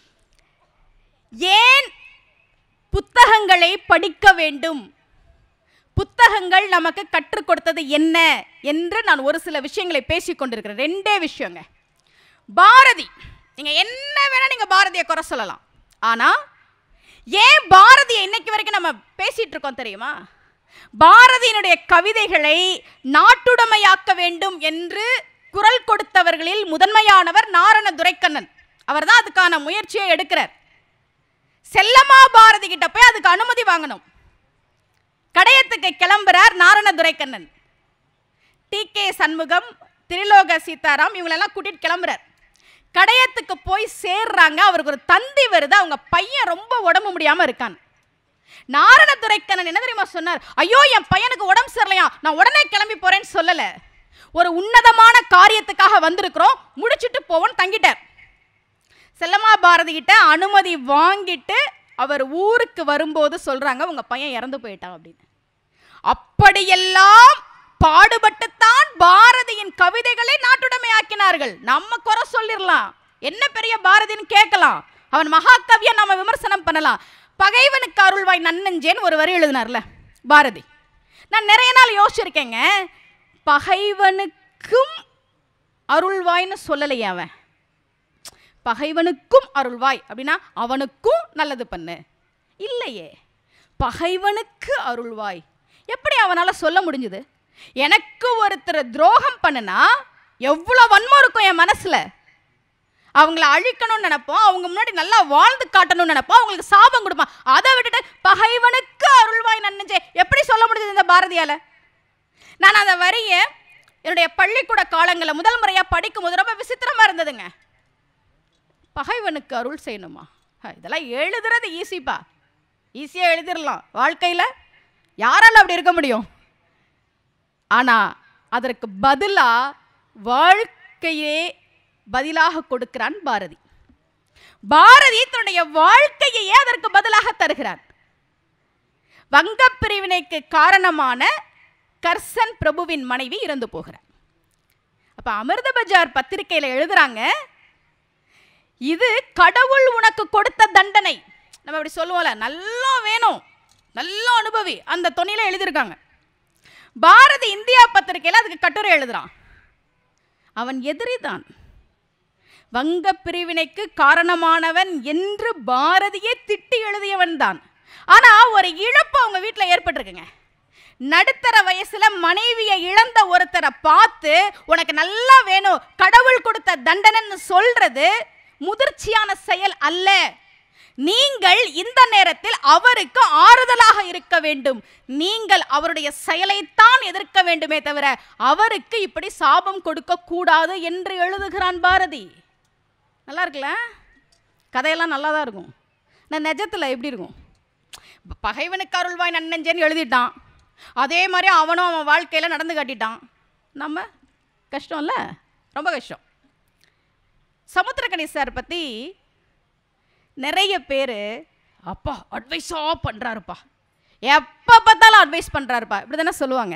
ஏன் புத்தகங்களை படிக்க வேண்டும் புத்தகங்கள் நமக்கு கற்றுக் கொடுத்தது என்ன என்று நான் ஒரு சில விஷயங்களை பேசிக் கொண்டிருக்கிறேன் ரெண்டே விஷயங்க பாரதி நீங்க என்ன வேணா நீங்க பாரதியை குறை சொல்லலாம் ஆனா ஏன் பாரதியை இன்னைக்கு வரைக்கும் நம்ம பேசிட்டு இருக்கோம் தெரியுமா பாரதியினுடைய கவிதைகளை நாட்டுடைமையாக்க வேண்டும் என்று குரல் கொடுத்தவர்களில் முதன்மையானவர் நாரண துரைக்கண்ணன் அவர்தான் அதுக்கான முயற்சியை எடுக்கிறார் செல்லம்மா பாரதி கிட்ட போய் அதுக்கு அனுமதி வாங்கணும் கடையத்துக்கு கிளம்புறார் நாரண துரைக்கண்ணன் டி கே சண்முகம் திரிலோக சீதாராம் இவங்களெல்லாம் கூட்டிட்டு கிளம்புறார் கடையத்துக்கு போய் சேர்றாங்க அவருக்கு ஒரு தந்தி வருது அவங்க பையன் ரொம்ப உடம்பு முடியாம இருக்கான் நாரண துரைக்கண்ணன் என்ன தெரியுமா சொன்னார் ஐயோ என் பையனுக்கு உடம்பு சரியில்லையா நான் உடனே கிளம்பி போறேன்னு சொல்லல ஒரு உன்னதமான காரியத்துக்காக வந்திருக்கிறோம் முடிச்சிட்டு போவோன்னு தங்கிட்டார் செல்லம்மா பாரதி கிட்ட அனுமதி வாங்கிட்டு அவர் ஊருக்கு வரும்போது சொல்றாங்க உங்க பையன் இறந்து போயிட்டான் அப்படின்னு அப்படியெல்லாம் பாடுபட்டுத்தான் பாரதியின் கவிதைகளை நாட்டுடைமை ஆக்கினார்கள் நம்ம குறை சொல்லிடலாம் என்ன பெரிய பாரதின்னு கேட்கலாம் அவன் மகாகவியை நம்ம விமர்சனம் பண்ணலாம் பகைவனுக்கு அருள்வாய் நன்னஞ்சேன்னு ஒரு வரி எழுதினார்ல பாரதி நான் நிறைய நாள் யோசிச்சிருக்கேங்க பகைவனுக்கும் அருள்வாய்ன்னு சொல்லலையே அவன் பகைவனுக்கும் அருள்வாய் அப்படின்னா அவனுக்கும் நல்லது பண்ணு இல்லையே பகைவனுக்கு அருள்வாய் எப்படி அவனால் சொல்ல முடிஞ்சுது எனக்கு ஒருத்தர் துரோகம் பண்ணுனா எவ்வளோ வன்மம் இருக்கும் என் மனசுல அவங்கள அழிக்கணும்னு நினைப்போம் அவங்க முன்னாடி நல்லா வாழ்ந்து காட்டணும்னு நினைப்போம் அவங்களுக்கு சாபம் கொடுப்போம் அதை விட்டுட்டு பகைவனுக்கு அருள்வாய் நன்னஞ்சே எப்படி சொல்ல முடிஞ்சது இந்த பாரதியால நான் அந்த வரியை என்னுடைய பள்ளிக்கூட காலங்களில் முதல் முறையாக படிக்கும் போது ரொம்ப விசித்திரமா இருந்ததுங்க பகைவனுக்கு அருள் செய்யணுமா ஹ, இதெல்லாம் எழுதுறது ஈஸிப்பா ஈஸியாக எழுதிடலாம் வாழ்க்கையில் யாரால அப்படி இருக்க முடியும் ஆனால் அதற்கு பதிலாக வாழ்க்கையே பதிலாக கொடுக்கிறான் பாரதி பாரதி தன்னுடைய வாழ்க்கையையே அதற்கு பதிலாக தருகிறான் வங்கப் பிரிவினைக்கு காரணமான கர்சன் பிரபுவின் மனைவி இறந்து போகிறார் அப்ப அமிர்த பஜார் பத்திரிகையில எழுதுறாங்க இது கடவுள் உனக்கு கொடுத்த தண்டனை நம்ம அப்படி சொல்லுவோம்ல நல்லா வேணும் நல்லா அனுபவி அந்த தொனியில எழுதியிருக்காங்க பாரதி இந்தியா பத்திரிகையில் அதுக்கு கட்டுரை எழுதுறான் அவன் எதிரிதான் வங்க பிரிவினைக்கு காரணமானவன் என்று பாரதியே திட்டி எழுதியவன் தான் ஆனா ஒரு இழப்பு அவங்க வீட்டில் ஏற்பட்டிருக்குங்க நடுத்தர வயசுல மனைவியை இழந்த ஒருத்தரை பார்த்து உனக்கு நல்லா வேணும் கடவுள் கொடுத்த தண்டனைன்னு சொல்றது முதிர்ச்சியான செயல் அல்ல நீங்கள் இந்த நேரத்தில் அவருக்கு ஆறுதலாக இருக்க வேண்டும் நீங்கள் அவருடைய செயலைத்தான் எதிர்க்க வேண்டுமே தவிர அவருக்கு இப்படி சாபம் கொடுக்க கூடாது என்று எழுதுகிறான் பாரதி நல்லா இருக்குல்ல கதையெல்லாம் நல்லா தான் இருக்கும் நான் நிஜத்தில் எப்படி இருக்கும் ப- பகைவனுக்கு அருள்வாய் நன்னஞ்சேன்னு எழுதிட்டான் அதே மாதிரி அவனும் அவன் வாழ்க்கையில் நடந்து காட்டிட்டான் நம்ம கஷ்டம்ல ரொம்ப கஷ்டம் சமுத்திரக்கணி சார் பற்றி நிறைய பேர் அப்பா அட்வைஸாக பண்ணுறாருப்பா எப்போ பார்த்தாலும் அட்வைஸ் பண்ணுறாருப்பா இப்படி தானே சொல்லுவாங்க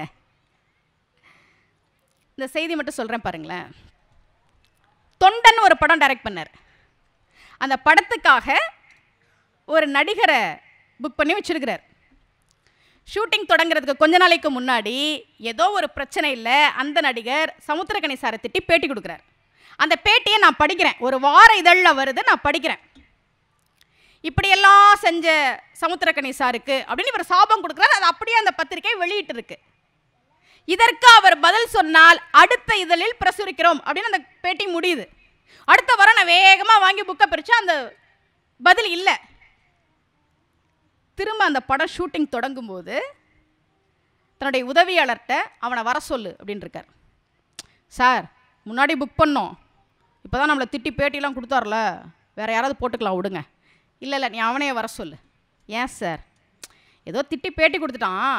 இந்த செய்தி மட்டும் சொல்கிறேன் பாருங்களேன் தொண்டன் ஒரு படம் டைரக்ட் பண்ணார் அந்த படத்துக்காக ஒரு நடிகரை புக் பண்ணி வச்சிருக்கிறார் ஷூட்டிங் தொடங்குறதுக்கு கொஞ்ச நாளைக்கு முன்னாடி ஏதோ ஒரு பிரச்சனை இல்லை அந்த நடிகர் சமுத்திரக்கணி சாரை திட்டி பேட்டி கொடுக்குறார் அந்த பேட்டியை நான் படிக்கிறேன் ஒரு வார இதழில் வருது நான் படிக்கிறேன் இப்படியெல்லாம் செஞ்ச சமுத்திரக்கணி சாருக்கு அப்படின்னு இவர் சாபம் கொடுக்குறாரு அது அப்படியே அந்த பத்திரிகை வெளியிட்டு இருக்கு இதற்கு அவர் பதில் சொன்னால் அடுத்த இதழில் பிரசுரிக்கிறோம் அப்படின்னு அந்த பேட்டி முடியுது அடுத்த வாரம் நான் வேகமாக வாங்கி புக்கை பிரித்தா அந்த பதில் இல்லை திரும்ப அந்த படம் ஷூட்டிங் தொடங்கும்போது தன்னுடைய உதவியாளர்கிட்ட அவனை வர சொல்லு அப்படின்னு இருக்கார் சார் முன்னாடி புக் பண்ணோம் இப்போ தான் நம்மளை திட்டி பேட்டிலாம் கொடுத்தார்ல வேற யாராவது போட்டுக்கலாம் விடுங்க இல்லை இல்லை நீ அவனையே வர சொல்லு ஏன் சார் ஏதோ திட்டி பேட்டி கொடுத்துட்டான்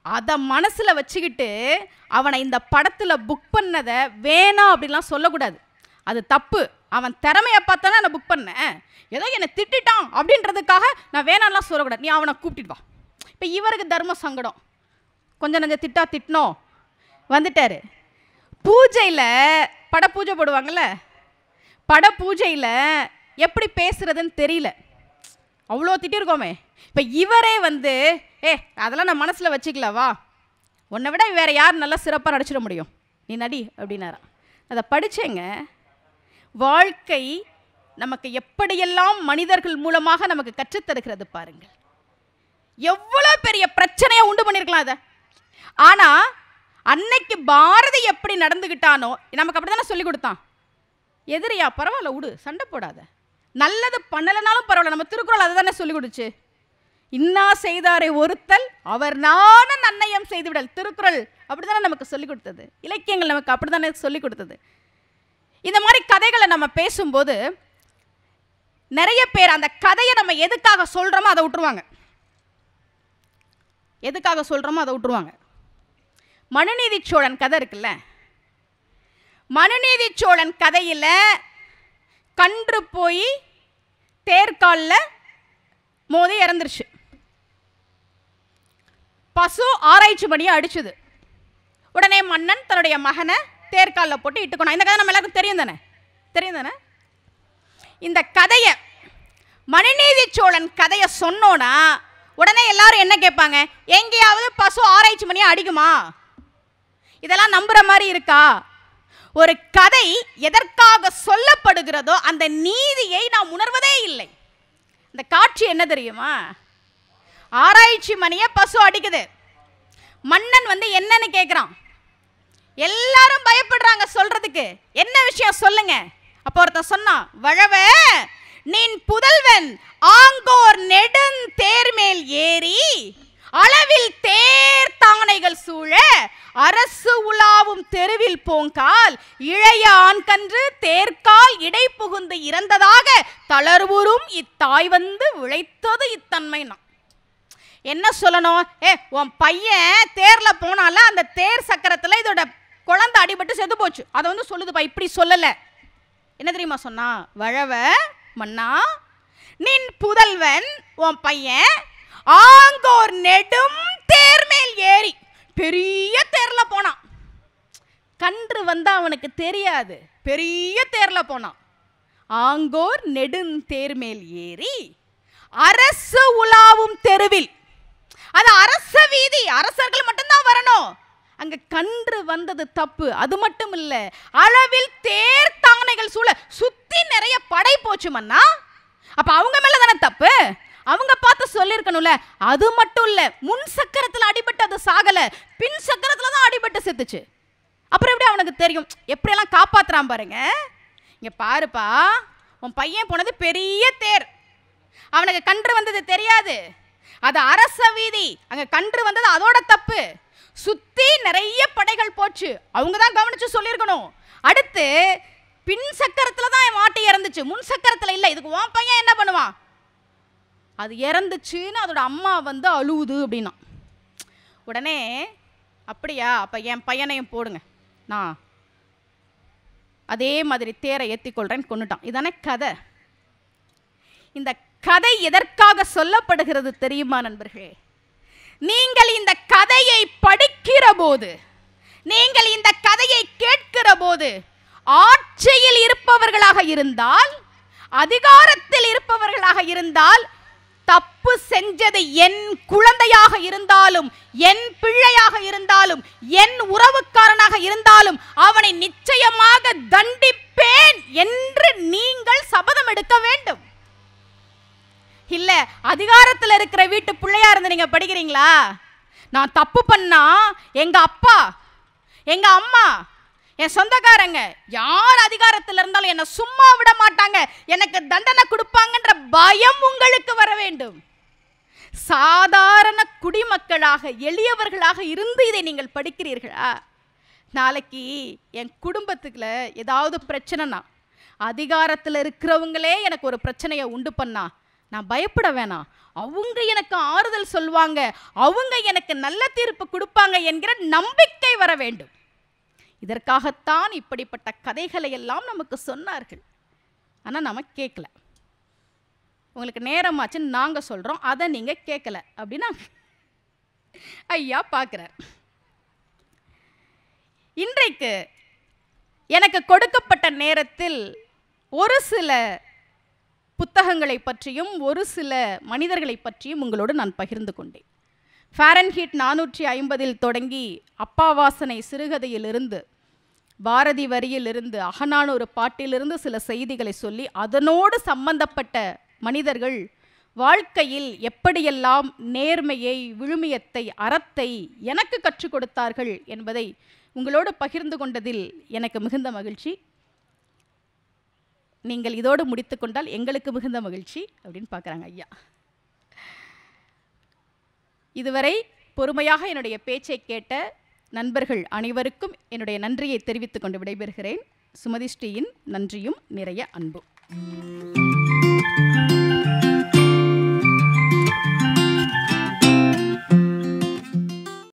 அதை மனசில் வச்சுக்கிட்டு அவனை இந்த படத்தில் புக் பண்ணதை வேணாம் அப்படிலாம் சொல்லக்கூடாது அது தப்பு அவன் திறமையை பார்த்தானே நான் புக் பண்ணேன் ஏதோ என்னை திட்டிட்டான் அப்படின்றதுக்காக நான் வேணாம்லாம் சொல்லக்கூடாது நீ அவனை கூப்பிட்டுட்டு வா இப்போ இவருக்கு தர்ம சங்கடம் கொஞ்சம் நஞ்சம் திட்டா திட்டணும் வந்துட்டாரு பூஜையில் பட பூஜை போடுவாங்கல்ல பட பூஜையில் எப்படி பேசுறதுன்னு தெரியல அவ்வளோ திட்டிருக்கோமே இப்போ இவரே வந்து ஏ அதெல்லாம் நான் மனசில் வச்சுக்கல வா உன்னை விட வேற யார் நல்லா சிறப்பாக நடிச்சிட முடியும் நீ நடி அப்படின்னாரா அதை படிச்சேங்க வாழ்க்கை நமக்கு எப்படியெல்லாம் மனிதர்கள் மூலமாக நமக்கு கற்றுத்தருகிறது பாருங்கள் எவ்வளோ பெரிய பிரச்சனையை உண்டு பண்ணியிருக்கலாம் அதை ஆனால் அன்னைக்கு பாரதி எப்படி நடந்துக்கிட்டானோ நமக்கு அப்படி தானே சொல்லி கொடுத்தான் எதிரியா பரவாயில்ல விடு சண்டை போடாத நல்லது பண்ணலைனாலும் பரவாயில்ல நம்ம திருக்குறள் அதை தானே சொல்லி கொடுச்சு இன்னா செய்தாரை ஒருத்தல் அவர் நான நன்னயம் செய்துவிடல் திருக்குறள் அப்படிதானே நமக்கு சொல்லி கொடுத்தது இலக்கியங்கள் நமக்கு அப்படிதானே சொல்லி கொடுத்தது இந்த மாதிரி கதைகளை நம்ம பேசும்போது நிறைய பேர் அந்த கதையை நம்ம எதுக்காக சொல்கிறோமோ அதை விட்டுருவாங்க எதுக்காக சொல்கிறோமோ அதை விட்டுருவாங்க மனுநீதி சோழன் கதை இருக்குல்ல மனுநீதி சோழன் கதையில் கன்று போய் தேர்காலில் மோதி இறந்துருச்சு பசு ஆராய்ச்சி பண்ணியை அடிச்சுது உடனே மன்னன் தன்னுடைய மகனை தேர்காலில் போட்டு இட்டுக்கணும் இந்த கதை நம்ம எல்லாருக்கும் தெரியும் தானே தெரியும் தானே இந்த கதையை மனுநீதி சோழன் கதையை சொன்னோன்னா உடனே எல்லாரும் என்ன கேட்பாங்க எங்கேயாவது பசு ஆராய்ச்சி பண்ணியை அடிக்குமா இதெல்லாம் நம்புற மாதிரி இருக்கா ஒரு கதை எதற்காக சொல்லப்படுகிறதோ அந்த நீதியை நாம் உணர்வதே இல்லை இந்த காட்சி என்ன தெரியுமா ஆராய்ச்சி மணியை பசு அடிக்குது மன்னன் வந்து என்னன்னு கேட்குறான் எல்லாரும் பயப்படுறாங்க சொல்றதுக்கு என்ன விஷயம் சொல்லுங்க அப்போ ஒருத்தன் சொன்னான் வழவ நின் புதல்வன் ஆங்கோர் நெடுந் தேர்மேல் ஏறி அளவில் தேர் தானைகள் சூழ அரசு உலாவும் தெருவில் போங்கால் இளைய ஆண்கன்று தேர்கால் இடை புகுந்து இறந்ததாக தளர்வுறும் இத்தாய் வந்து விளைத்தது இத்தன்மைனா என்ன சொல்லணும் ஏ உன் பையன் தேர்ல போனால அந்த தேர் சக்கரத்தில் இதோட குழந்தை அடிபட்டு செத்து போச்சு அதை வந்து சொல்லுதுப்பா இப்படி சொல்லலை என்ன தெரியுமா சொன்னா வழவ மன்னா நின் புதல்வன் உன் பையன் ஆங்கோர் நெடும் தேர் மேல் ஏறி பெரிய தேர்ல போனான் கன்று வந்தா அவனுக்கு தெரியாது பெரிய தேர்ல போனான் ஆங்கோர் நெடுந்தேர் மேல் ஏறி அரசு உலாவும் தெருவில் அது அரச வீதி அரசர்கள் மட்டும்தான் வரணும் அங்க கன்று வந்தது தப்பு அது மட்டும் இல்ல அளவில் தேர் தானைகள் சூழ சுத்தி நிறைய படை போச்சு மன்னா அப்ப அவங்க மேல தானே தப்பு அவங்க பார்த்து சொல்லியிருக்கணும்ல அது மட்டும் இல்ல முன் சக்கரத்துல அடிபட்டு அது சாகல பின் சக்கரத்துல தான் அடிபட்டு செத்துச்சு அப்புறம் எப்படி அவனுக்கு தெரியும் எப்படியெல்லாம் காப்பாத்துறான் பாருங்க இங்க பாருப்பா உன் பையன் போனது பெரிய தேர் அவனுக்கு கன்று வந்தது தெரியாது அது அரச வீதி அங்க கன்று வந்தது அதோட தப்பு சுத்தி நிறைய படைகள் போச்சு அவங்க தான் கவனிச்சு சொல்லியிருக்கணும் அடுத்து பின் சக்கரத்துல தான் என் மாட்டு இறந்துச்சு முன் சக்கரத்துல இல்லை இதுக்கு உன் பையன் என்ன பண்ணுவான் அது இறந்துச்சுன்னு அதோட அம்மா வந்து அழுவுது அப்படின்னா உடனே அப்படியா அப்போ என் பையனையும் போடுங்க நான் அதே மாதிரி தேரை ஏற்றிக்கொள்கிறேன்னு கொண்டுட்டான் இதானே கதை இந்த கதை எதற்காக சொல்லப்படுகிறது தெரியுமா நண்பர்களே நீங்கள் இந்த கதையை படிக்கிற போது நீங்கள் இந்த கதையை கேட்கிற போது ஆட்சியில் இருப்பவர்களாக இருந்தால் அதிகாரத்தில் இருப்பவர்களாக இருந்தால் தப்பு செஞ்சது என் குழந்தையாக இருந்தாலும் என் பிள்ளையாக இருந்தாலும் என் உறவுக்காரனாக இருந்தாலும் அவனை நிச்சயமாக தண்டிப்பேன் என்று நீங்கள் சபதம் எடுக்க வேண்டும் இல்ல அதிகாரத்துல இருக்கிற வீட்டு பிள்ளையா இருந்து நீங்க படிக்கிறீங்களா நான் தப்பு பண்ணா எங்க அப்பா எங்க அம்மா என் சொந்தக்காரங்க யார் அதிகாரத்தில் இருந்தாலும் என்னை சும்மா விட மாட்டாங்க எனக்கு தண்டனை கொடுப்பாங்கன்ற பயம் உங்களுக்கு வர வேண்டும் சாதாரண குடிமக்களாக எளியவர்களாக இருந்து இதை நீங்கள் படிக்கிறீர்களா நாளைக்கு என் குடும்பத்துக்குள்ள ஏதாவது பிரச்சனைனா அதிகாரத்தில் இருக்கிறவங்களே எனக்கு ஒரு பிரச்சனையை உண்டு பண்ணா நான் பயப்பட வேணாம் அவங்க எனக்கு ஆறுதல் சொல்வாங்க அவங்க எனக்கு நல்ல தீர்ப்பு கொடுப்பாங்க என்கிற நம்பிக்கை வர வேண்டும் இதற்காகத்தான் இப்படிப்பட்ட கதைகளை எல்லாம் நமக்கு சொன்னார்கள் ஆனால் நம்ம கேட்கல உங்களுக்கு நேரமாச்சுன்னு நாங்கள் சொல்கிறோம் அதை நீங்கள் கேட்கல அப்படின்னா ஐயா பார்க்குறார் இன்றைக்கு எனக்கு கொடுக்கப்பட்ட நேரத்தில் ஒரு சில புத்தகங்களை பற்றியும் ஒரு சில மனிதர்களை பற்றியும் உங்களோடு நான் பகிர்ந்து கொண்டேன் ஃபாரன்ஹீட் நானூற்றி ஐம்பதில் தொடங்கி அப்பாவாசனை சிறுகதையிலிருந்து பாரதி வரியிலிருந்து அகநானூறு பாட்டிலிருந்து சில செய்திகளை சொல்லி அதனோடு சம்பந்தப்பட்ட மனிதர்கள் வாழ்க்கையில் எப்படியெல்லாம் நேர்மையை விழுமியத்தை அறத்தை எனக்கு கற்றுக் கொடுத்தார்கள் என்பதை உங்களோடு பகிர்ந்து கொண்டதில் எனக்கு மிகுந்த மகிழ்ச்சி நீங்கள் இதோடு முடித்து கொண்டால் எங்களுக்கு மிகுந்த மகிழ்ச்சி அப்படின்னு பார்க்குறாங்க ஐயா இதுவரை பொறுமையாக என்னுடைய பேச்சை கேட்ட நண்பர்கள் அனைவருக்கும் என்னுடைய நன்றியை தெரிவித்துக் கொண்டு விடைபெறுகிறேன் சுமதி ஸ்ரீயின் நன்றியும் நிறைய அன்பும்